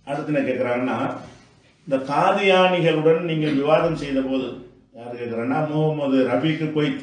அடுத்து என்ன கேட்குறாங்கன்னா இந்த காதியானிகளுடன் நீங்கள் விவாதம் செய்த போது யார் கேட்குறேன்னா முகமது ரபீக்கு கொய்த்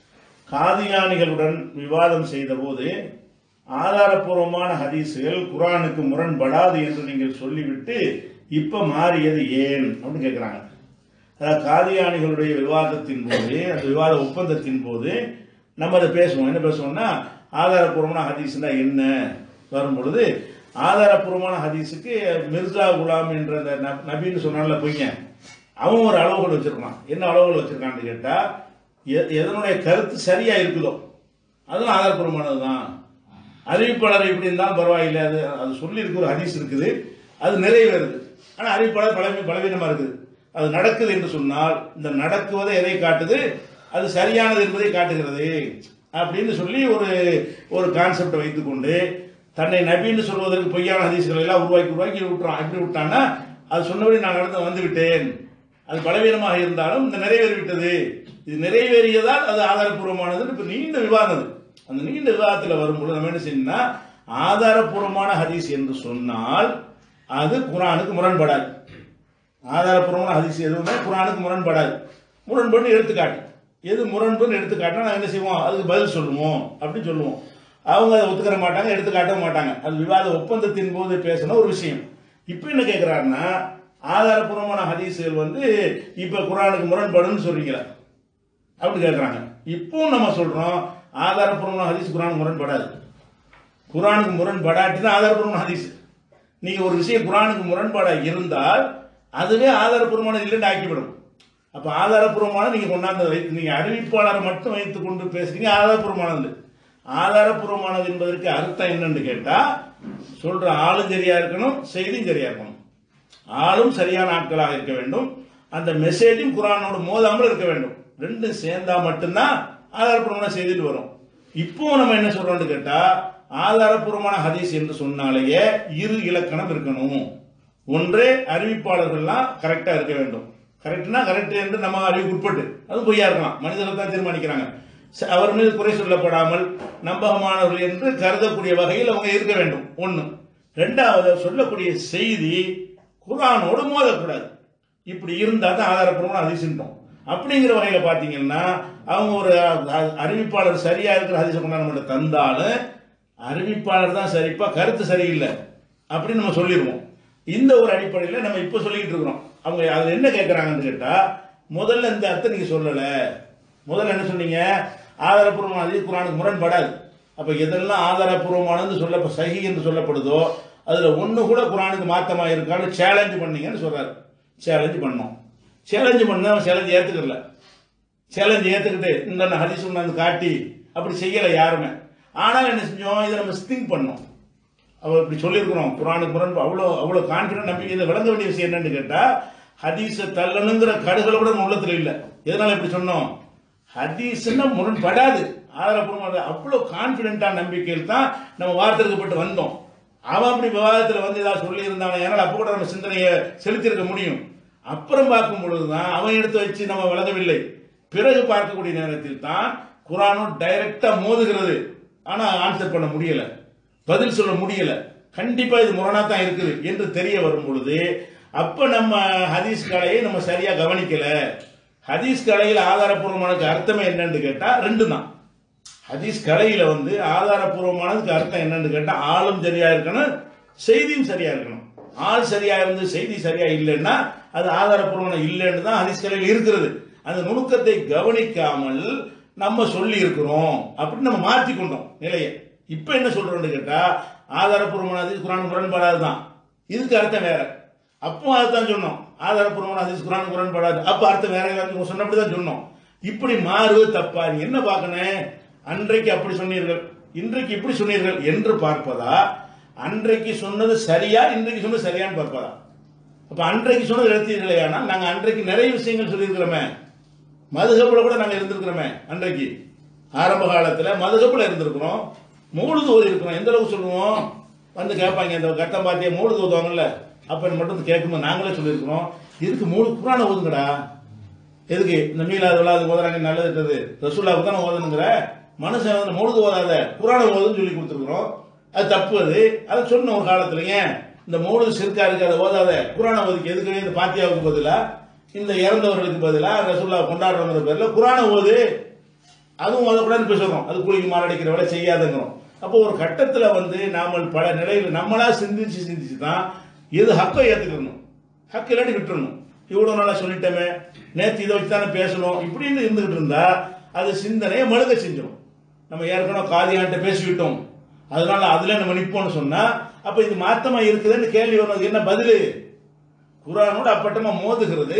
காதியானிகளுடன் விவாதம் செய்த போது ஆதாரப்பூர்வமான ஹதீஸுகள் குரானுக்கு முரண்படாது என்று நீங்கள் சொல்லிவிட்டு இப்ப மாறியது ஏன் அப்படின்னு கேட்குறாங்க அதாவது காதியானிகளுடைய விவாதத்தின் போது அந்த விவாத ஒப்பந்தத்தின் போது நம்ம அதை பேசுவோம் என்ன பேசுவோம்னா ஆதாரப்பூர்வமான ஹதீஸ்னா என்ன வரும் பொழுது ஆதாரப்பூர்வமான ஹதீஸுக்கு மிர்சா குலாம் என்ற அந்த நப்- நபின்னு சொன்னால பையன் அவன் ஒரு அளவுகள் வச்சிருக்கான் என்ன அளவுகள் வச்சிருக்கான்னு கேட்டா எ- எதனுடைய கருத்து சரியா இருக்குதோ அதெல்லாம் ஆதாரப்பூர்வமானது தான் அறிவிப்பாளர் இப்படி இருந்தாலும் பரவாயில்லை அது அது சொல்லி இருக்கு ஒரு ஹதீஸ் இருக்குது அது நிறைவேறுது ஆனால் அறிவிப்பாளர் பலவீ பலவீனமா இருக்குது அது நடக்குது என்று சொன்னால் இந்த நடக்குவதை எதை காட்டுது அது சரியானது என்பதை காட்டுகிறது அப்படின்னு சொல்லி ஒரு ஒரு கான்செப்டை வைத்துக்கொண்டு தன்னை நபின்னு சொல்வதற்கு பொய்யான ஹதீஸ்களை எல்லாம் உருவாக்கி உருவாக்கி விட்டுறான் எப்படி விட்டான்னா அது சொன்னபடி நான் நடந்து வந்து விட்டேன் அது பலவீனமாக இருந்தாலும் இந்த நிறைவேறிவிட்டது இது நிறைவேறியதால் அது ஆதாரப்பூர்வமானது இப்ப நீண்ட விவாதம் அது. அந்த நீண்ட விவாதத்தில் வரும்போது நம்ம என்ன செய்யணும்னா ஆதாரப்பூர்வமான ஹதீஸ் என்று சொன்னால் அது குரானுக்கு முரண்படாது ஆதாரப்பூர்வமான ஹதீஸ் எதுவுமே குரானுக்கு முரண்படாது முரண்படுன்னு எடுத்துக்காட்டு எது முரண்புன்னு எடுத்துக்காட்டினா நாங்கள் என்ன செய்வோம் அதுக்கு பதில் சொல்லுவோம் அப்படின்னு சொல்லுவோம் அவங்க அதை ஒத்துக்கிற மாட்டாங்க எடுத்துக்காட்டவும் மாட்டாங்க அது விவாத ஒப்பந்தத்தின் போது பேசின ஒரு விஷயம் இப்போ என்ன கேட்குறாருன்னா ஆதாரப்பூர்வமான ஹதீஸுகள் வந்து இப்போ குரானுக்கு முரண்படுன்னு சொல்றீங்களா அப்படி கேட்குறாங்க இப்பவும் நம்ம சொல்றோம் ஆதாரப்பூர்வமான ஹதீஸ் குரானுக்கு முரண்படாது குரானுக்கு முரண்படாட்டி தான் ஆதாரப்பூர்வமான ஹதீஸ் நீங்க ஒரு விஷயம் குரானுக்கு முரண்பாடா இருந்தால் அதுவே ஆதாரப்பூர்வமான இல்லைன்னு ஆக்கிவிடும் அப்ப ஆதாரப்பூர்வமான நீங்க கொண்டாந்து வைத்து நீங்க அறிவிப்பாளரை மட்டும் வைத்துக் கொண்டு பேசுறீங்க ஆதாரப்பூர்வமானது ஆதாரப்பூர்வமானது என்பதற்கு அர்த்தம் என்னன்னு கேட்டா சொல்ற ஆளும் சரியா இருக்கணும் செய்தியும் சரியா இருக்கணும் ஆளும் சரியான ஆட்களாக இருக்க வேண்டும் அந்த மெசேஜும் குரானோடு மோதாமல் இருக்க வேண்டும் ரெண்டும் சேர்ந்தா மட்டும்தான் ஆதாரப்பூர்வமான செய்திட்டு வரும் இப்போ நம்ம என்ன சொல்றோம்னு கேட்டா ஆதாரப்பூர்வமான ஹதீஸ் என்று சொன்னாலேயே இரு இலக்கணம் இருக்கணும் ஒன்றே அறிவிப்பாளர்கள்லாம் கரெக்டா இருக்க வேண்டும் கரெக்ட்னா கரெக்ட் என்று நம்ம அறிவுக்கு உட்பட்டு அது பொய்யா இருக்கலாம் மனிதர்கள் தான் தீர்மானிக்கிறாங்க ச- அவர் மீது குறை சொல்லப்படாமல் நம்பகமானவர்கள் என்று கருதக்கூடிய வகையில் அவங்க இருக்க வேண்டும் ஒன்று ரெண்டாவது சொல்லக்கூடிய செய்தி குரானோடு மோதக்கூடாது இப்படி இருந்தா தான் ஆதாரப்பூர்வமான அதிசயம் அப்படிங்கிற வகையில பாத்தீங்கன்னா அவங்க ஒரு அ- அறிவிப்பாளர் சரியா இருக்கிற ஹதீஸை கொண்டாந்து நம்மகிட்ட தந்தாலும் அறிவிப்பாளர் தான் சரிப்பா கருத்து சரியில்லை அப்படின்னு நம்ம சொல்லிடுவோம் இந்த ஒரு அடிப்படையில் நம்ம இப்போ சொல்லிக்கிட்டு இருக்கிறோம் அவங்க அதுல என்ன கேட்கறாங்கன்னு கேட்டா முதல்ல இந்த அர்த்தம் நீங்க சொல்லல முதல்ல என்ன சொன்னீங்க ஆதாரப்பூர்வமான ஹதீஸ் குரானுக்கு முரண்படாது அப்ப எதெல்லாம் ஆதாரப்பூர்வமானது சொல்ல சஹி என்று சொல்லப்படுதோ அதுல ஒண்ணு கூட குரானுக்கு மாத்தமா இருக்கான்னு சேலஞ்ச் பண்ணீங்கன்னு சொல்றாரு சேலஞ்ச் பண்ணோம் சேலஞ்ச் பண்ண அவன் சேலஞ்ச் ஏத்துக்கல சேலஞ்ச் ஏத்துக்கிட்டு இந்த ஹரிஸ் வந்து காட்டி அப்படி செய்யல யாருமே ஆனால் என்ன செஞ்சோம் இதை நம்ம திங்க் பண்ணோம் அவ இப்படி சொல்லியிருக்கிறோம் குரானுக்கு முரண் அவ்வளோ அவ்வளோ கான்ஃபிடன்ட் நம்பி இதை விளங்க வேண்டிய விஷயம் என்னன்னு கேட்டா ஹதீஸை தள்ளணுங்கிற கடுகளை கூட நம்ம உள்ளத்துல இல்லை எதனால இப்படி சொன்னோம் ஹதீஸ்னா முரண்படாது ஆதாரப்பூர்வமாக அவ்வளோ கான்ஃபிடென்ட்டான நம்பிக்கையில் தான் நம்ம வார்த்தைக்கப்பட்டு வந்தோம் அவன் அப்படி விவாதத்தில் வந்து ஏதாவது சொல்லி இருந்தாங்க ஏன்னா அப்போ கூட நம்ம சிந்தனையை செலுத்தியிருக்க முடியும் அப்புறம் பார்க்கும் பொழுதுதான் அவன் எடுத்து வச்சு நம்ம விளங்கவில்லை பிறகு பார்க்கக்கூடிய நேரத்தில் தான் குரானும் டைரக்டா மோதுகிறது ஆனா ஆன்சர் பண்ண முடியல பதில் சொல்ல முடியல கண்டிப்பா இது முரணா தான் இருக்குது என்று தெரிய வரும் பொழுது அப்ப நம்ம ஹதீஸ் கலையை நம்ம சரியா கவனிக்கல ஹதீஸ் கலையில் ஆதாரப்பூர்வமானதுக்கு அர்த்தமே என்னன்னு கேட்டா ரெண்டு தான் ஹதீஸ் கலையில வந்து ஆதாரப்பூர்வமானதுக்கு அர்த்தம் என்னன்னு கேட்டா ஆளும் சரியா இருக்கணும் செய்தியும் சரியா இருக்கணும் ஆள் சரியா இருந்து செய்தி சரியா இல்லைன்னா அது ஆதாரப்பூர்வமான இல்லைன்னு தான் ஹதீஸ் கலையில் இருக்கிறது அந்த நுணுக்கத்தை கவனிக்காமல் நம்ம சொல்லி இருக்கிறோம் அப்படின்னு நம்ம மாற்றி கொண்டோம் நிலையை இப்ப என்ன சொல்றோம்னு கேட்டா ஆதாரப்பூர்வமான ஹதீஸ் குரான் முரண்படாது தான் இதுக்கு அர்த்தம் வேற அப்போ அதுதான் சொன்னோம் ஆதாரப்பூர்வமான ஹதீஸ் குரான் முரண்படாது அப்ப அர்த்தம் வேற ஏதாச்சும் சொன்னபடி தான் சொன்னோம் இப்படி மாறுவது தப்பா நீங்க என்ன பார்க்கணும் அன்றைக்கு அப்படி சொன்னீர்கள் இன்றைக்கு இப்படி சொன்னீர்கள் என்று பார்ப்பதா அன்றைக்கு சொன்னது சரியா இன்றைக்கு சொன்னது சரியான்னு பார்ப்பதா அப்ப அன்றைக்கு சொன்னது எடுத்தீர்களே ஆனால் நாங்க அன்றைக்கு நிறைய விஷயங்கள் சொல்லியிருக்கிறோமே மதுகப்புல கூட நாங்க இருந்திருக்கிறோமே அன்றைக்கு ஆரம்ப காலத்துல மதுகப்புல இருந்திருக்கிறோம் மூழுது ஓதி இருக்கிறோம் எந்த அளவுக்கு சொல்லுவோம் வந்து கேட்பாங்க இந்த கட்டம் பாத்தியா மூழுது ஓதுவாங்கல்ல அப்ப மட்டும் கேட்கும்போது நாங்களே சொல்லியிருக்கிறோம் இதுக்கு மூணு குரான ஓதுங்கடா எதுக்கு இந்த மீலாது விழாது ஓதுறாங்க நல்லது ரசூல்லாவுக்கு தானே ஓதணுங்கிற மனுஷன் வந்து முழுது ஓதாத குரான ஓதுன்னு சொல்லி கொடுத்துருக்குறோம் அது தப்பு அது அதை சொன்ன ஒரு காலத்துல ஏன் இந்த மூணு சிற்கா இருக்கு அதை ஓதாத குரானை ஓதுக்கு எதுக்கு இந்த பாத்தியாவுக்கு பதிலா இந்த இறந்தவர்களுக்கு பதிலா ரசூல்லா கொண்டாடுறவங்கிற பேர்ல குரானை ஓது அதுவும் ஓதக்கூடாதுன்னு பேசுறோம் அது கூலிக்கு மாரடிக்கிற வேலை செய்யாதுங்கிறோம் அப்போ ஒரு கட்டத்துல வந்து நாம பல நிலையில் நம்மளா சிந்திச்சு சிந்திச்சு தான் எது ஹக்கை ஏத்துக்கணும் ஹக்கு இல்லாட்டி விட்டுறணும் இவ்வளவு நாளா சொல்லிட்டோமே நேத்து இதை வச்சு தானே பேசணும் இப்படின்னு இருந்துகிட்டு இருந்தா அது சிந்தனையை மழுக செஞ்சிடும் நம்ம ஏற்கனவே காதியான்ட்ட பேசிவிட்டோம் அதனால அதுல நம்ம நிப்போம்னு சொன்னா அப்ப இது மாத்தமா இருக்குதுன்னு கேள்வி வரும் அதுக்கு என்ன பதிலு குரானோட அப்பட்டமா மோதுகிறது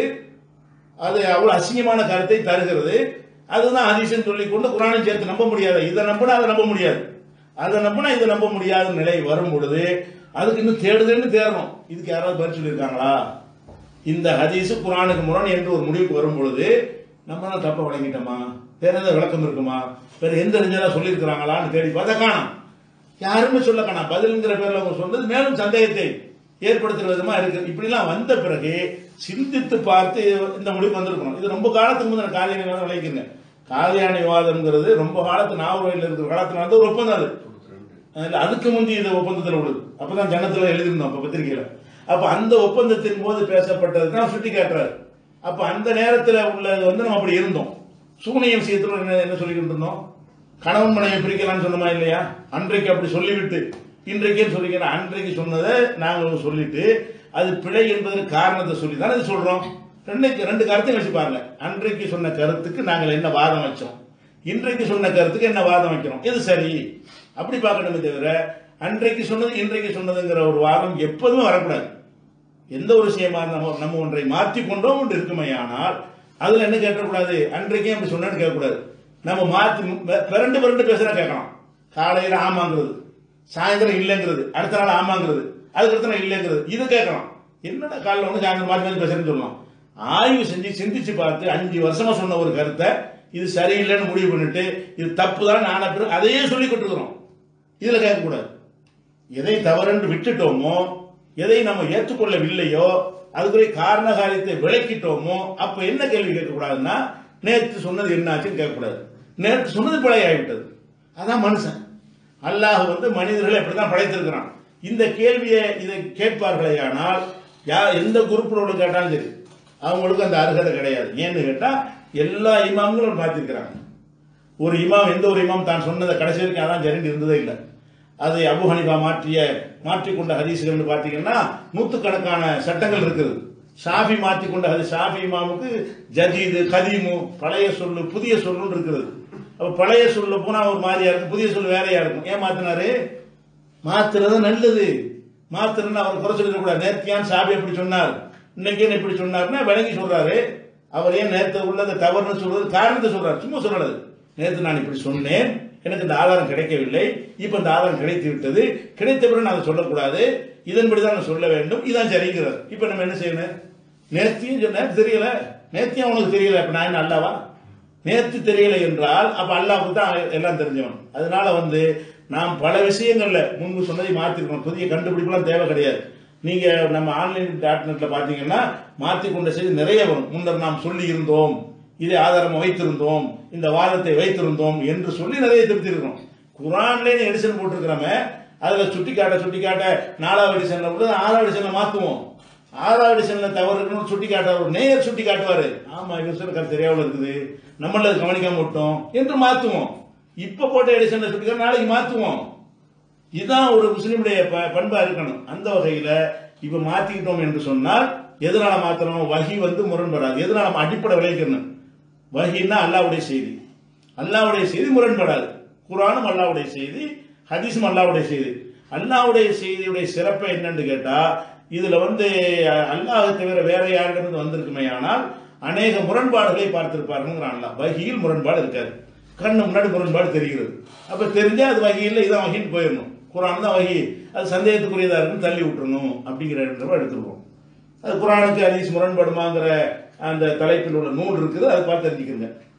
அது அவ்வளவு அசிங்கமான கருத்தை தருகிறது அதுதான் ஹதீஸ்னு சொல்லி கொண்டு குரானையும் சேர்த்து நம்ப முடியாது இதை நம்பினா அதை நம்ப முடியாது அதை நம்பினா இதை நம்ப முடியாத நிலை வரும் பொழுது அதுக்கு இன்னும் தேடுதுன்னு தேடணும் இதுக்கு யாராவது பதில் சொல்லியிருக்காங்களா இந்த ஹதீஸ் குரானுக்கு முரண் என்று ஒரு முடிவுக்கு வரும் பொழுது நம்ம தான் தப்ப வழங்கிட்டோமா வேற ஏதாவது விளக்கம் இருக்குமா வேற எந்த அறிஞரா சொல்லியிருக்கிறாங்களான்னு தேடி பார்த்தா காணோம் யாருமே சொல்ல காணோம் பதில்ங்கிற பேர்ல அவங்க சொன்னது மேலும் சந்தேகத்தை ஏற்படுத்துற விதமா இருக்கு இப்படிலாம் வந்த பிறகு சிந்தித்து பார்த்து இந்த முடிவுக்கு வந்திருக்கணும் இது ரொம்ப காலத்துக்கு முந்தின காதியானி விவாதம் விளைக்குங்க காதியானி விவாதம்ங்கிறது ரொம்ப காலத்து நாவலில் இருக்கிற காலத்துல நடந்த ஒரு ஒப்பந்தம் அது அதுல அதுக்கு முந்தி இந்த ஒப்பந்தத்தில் உள்ளது அப்பதான் ஜனத்துல எழுதியிருந்தோம் அப்ப பத்திரிகையில அப்ப அந்த ஒப்பந்தத்தின் போது பேசப்பட்டது தான் சுட்டி காட்டுறாரு அப்ப அந்த நேரத்துல உள்ளது வந்து நம்ம அப்படி இருந்தோம் சூனிய விஷயத்துல என்ன என்ன சொல்லிக்கிட்டு இருந்தோம் கணவன் மனைவி பிரிக்கலாம்னு சொன்னோமா இல்லையா அன்றைக்கு அப்படி சொல்லிவிட்டு இன்றைக்கே சொல்லிக்கிறேன் அன்றைக்கு சொன்னதை நாங்கள் சொல்லிட்டு அது பிழை என்பதற்கு காரணத்தை சொல்லி தானே இது சொல்றோம் ரெண்டு ரெண்டு கருத்தையும் வச்சு பாருங்க அன்றைக்கு சொன்ன கருத்துக்கு நாங்கள் என்ன வாதம் வச்சோம் இன்றைக்கு சொன்ன கருத்துக்கு என்ன வாதம் வைக்கிறோம் இது சரி அப்படி பார்க்கணுமே தவிர அன்றைக்கு சொன்னது இன்றைக்கு சொன்னதுங்கிற ஒரு வாதம் எப்போதுமே வரக்கூடாது எந்த ஒரு விஷயமா நம்ம நம்ம ஒன்றை மாற்றி கொண்டோம் ஒன்று இருக்குமே ஆனால் அதுல என்ன கேட்கக்கூடாது அன்றைக்கே அப்படி சொன்னேன்னு கேட்கக்கூடாது நம்ம மாற்றி பிறண்டு பிறண்டு பேசுனா கேட்கலாம் காலையில ஆமாங்கிறது சாயந்தரம் இல்லைங்கிறது அடுத்த நாள் ஆமாங்கிறது அதுக்கு அடுத்த நாள் இல்லைங்கிறது இது கேட்கலாம் என்னடா காலைல வந்து சாயந்தரம் மாற்றி மாற்றி பேசுறேன்னு சொல்லலாம் ஆய்வு செஞ்சு சிந்திச்சு பார்த்து அஞ்சு வருஷமா சொன்ன ஒரு கருத்தை இது சரியில்லைன்னு முடிவு பண்ணிட்டு இது தப்பு தான் ஆன பிறகு அதையே சொல்லி கொண்டிருக்கிறோம் இதுல கேட்கக்கூடாது எதை தவறென்று விட்டுட்டோமோ எதை நம்ம ஏற்றுக்கொள்ளவில்லையோ அதுக்குரிய காரண காரியத்தை விளக்கிட்டோமோ அப்ப என்ன கேள்வி கேட்கக்கூடாதுன்னா நேற்று சொன்னது என்னாச்சுன்னு கேட்கக்கூடாது நேற்று சொன்னது பிழையாகிவிட்டது அதான் மனுஷன் அல்லாஹ் வந்து மனிதர்களை இப்படிதான் படைத்திருக்கிறான் இந்த கேள்வியை இதை கேட்பார்களே ஆனால் யா எந்த குரூப்பில் கேட்டாலும் சரி அவங்களுக்கு அந்த அருகதை கிடையாது ஏன்னு கேட்டா எல்லா இமாம்களும் பார்த்திருக்கிறாங்க ஒரு இமாம் எந்த ஒரு இமாம் தான் சொன்னதை கடைசி வரைக்கும் அதான் சரின்னு இருந்ததே இல்லை அதை அபு ஹனிஃபா மாற்றிய மாற்றிக்கொண்ட ஹதீஸ்கள் பார்த்தீங்கன்னா நூற்றுக்கணக்கான சட்டங்கள் இருக்குது ஷாஃபி மாற்றிக்கொண்ட ஹதீஸ் ஷாஃபி இமாமுக்கு ஜதீது கதீமு பழைய சொல்லு புதிய சொல்லுன்னு இருக்கிறது அப்ப பழைய சொல்ல போனா ஒரு மாதிரியா இருக்கும் புதிய சொல்லு வேறையா இருக்கும் ஏன் மாத்தினாரு மாத்துறது நல்லது மாத்துறதுன்னு அவர் குறை சொல்லிடக்கூடாது நேர்த்தியான் ஷாஃபி எப்படி சொன்னார் இன்னைக்கு என்ன இப்படி சொன்னார்னா விளங்கி சொல்றாரு அவர் ஏன் நேற்று உள்ளதை தவறுன்னு சொல்றது காரணத்தை சொல்றாரு சும்மா சொல்லறது நேற்று நான் இப்படி சொன்னேன் எனக்கு இந்த ஆதாரம் கிடைக்கவில்லை இப்ப இந்த ஆதாரம் கிடைத்து விட்டது கிடைத்த பிறகு நான் அதை சொல்லக்கூடாது இதன்படி தான் நான் சொல்ல வேண்டும் இதான் சரிங்கிறார் இப்ப நம்ம என்ன செய்யணும் நேர்த்தியும் சொன்ன தெரியல நேர்த்தியும் உனக்கு தெரியல இப்ப நான் என்ன அல்லாவா நேர்த்தி தெரியல என்றால் அப்ப அல்லாவுக்கு தான் எல்லாம் தெரிஞ்சவன் அதனால வந்து நாம் பல விஷயங்கள்ல முன்பு சொன்னதை மாத்திருக்கணும் புதிய கண்டுபிடிப்புலாம் தேவை கிடையாது நீங்க நம்ம ஆன்லைன் டாட் நெட்ல பாத்தீங்கன்னா மாத்தி கொண்ட செய்தி நிறைய வரும் முன்னர் நாம் சொல்லி இருந்தோம் இதை ஆதாரம் வைத்திருந்தோம் இந்த வாதத்தை வைத்திருந்தோம் என்று சொல்லி நிறைய திருப்தி இருக்கிறோம் குரான்ல எடிஷன் போட்டிருக்கிறோமே அதுல சுட்டி காட்ட சுட்டி காட்ட நாலாவது எடிஷன்ல உள்ளது ஆறாவது எடிஷன்ல மாத்துவோம் ஆறாவது எடிஷன்ல தவறுன்னு சுட்டி காட்டுவார் நேயர் சுட்டி காட்டுவாரு ஆமா இவர் சொல்ல கருத்து தெரியாமல் இருக்குது நம்மள அது கவனிக்காம விட்டோம் என்று மாத்துவோம் இப்ப போட்ட எடிஷன்ல சுட்டி காட்ட நாளைக்கு மாத்துவோம் இதுதான் ஒரு முஸ்லிமுடைய ப- பண்பா இருக்கணும் அந்த வகையில இப்ப மாத்திக்கிட்டோம் என்று சொன்னால் எதனால மாத்திரம் வகி வந்து முரண்படாது எதனால நம்ம அடிப்படை விளைவிக்கணும் வகின்னா அல்லாவுடைய செய்தி அல்லாவுடைய செய்தி முரண்படாது குரானும் அல்லாவுடைய செய்தி ஹதீஸும் அல்லாவுடைய செய்தி அல்லாவுடைய செய்தியுடைய சிறப்பு என்னன்னு கேட்டா இதுல வந்து அஹ், அல்லாஹ் தவிர வேற யாரிடமிருந்து வந்திருக்குமே ஆனால் அநேக முரண்பாடுகளை பார்த்திருப்பாருங்கிற அல்லாஹ் வகியில் முரண்பாடு இருக்காது கண்ணு முன்னாடி முரண்பாடு தெரிகிறது அப்ப தெரிஞ்சா அது வகையில் இதான் வகின்னு போயிடணும் குரான் தான் வகி அது சந்தேகத்துக்குரியதா இருக்குன்னு தள்ளி விட்டுறணும் அப்படிங்கிற இடத்துல எடுத்துருவோம் அது குரானுக்கு ஹதீஸ் முரண்படுமாங்கிற அந்த தலைப்பில் உள்ள நூல் இருக்குது அதை பார்த்து தெரிஞ்சுக்கிறங்க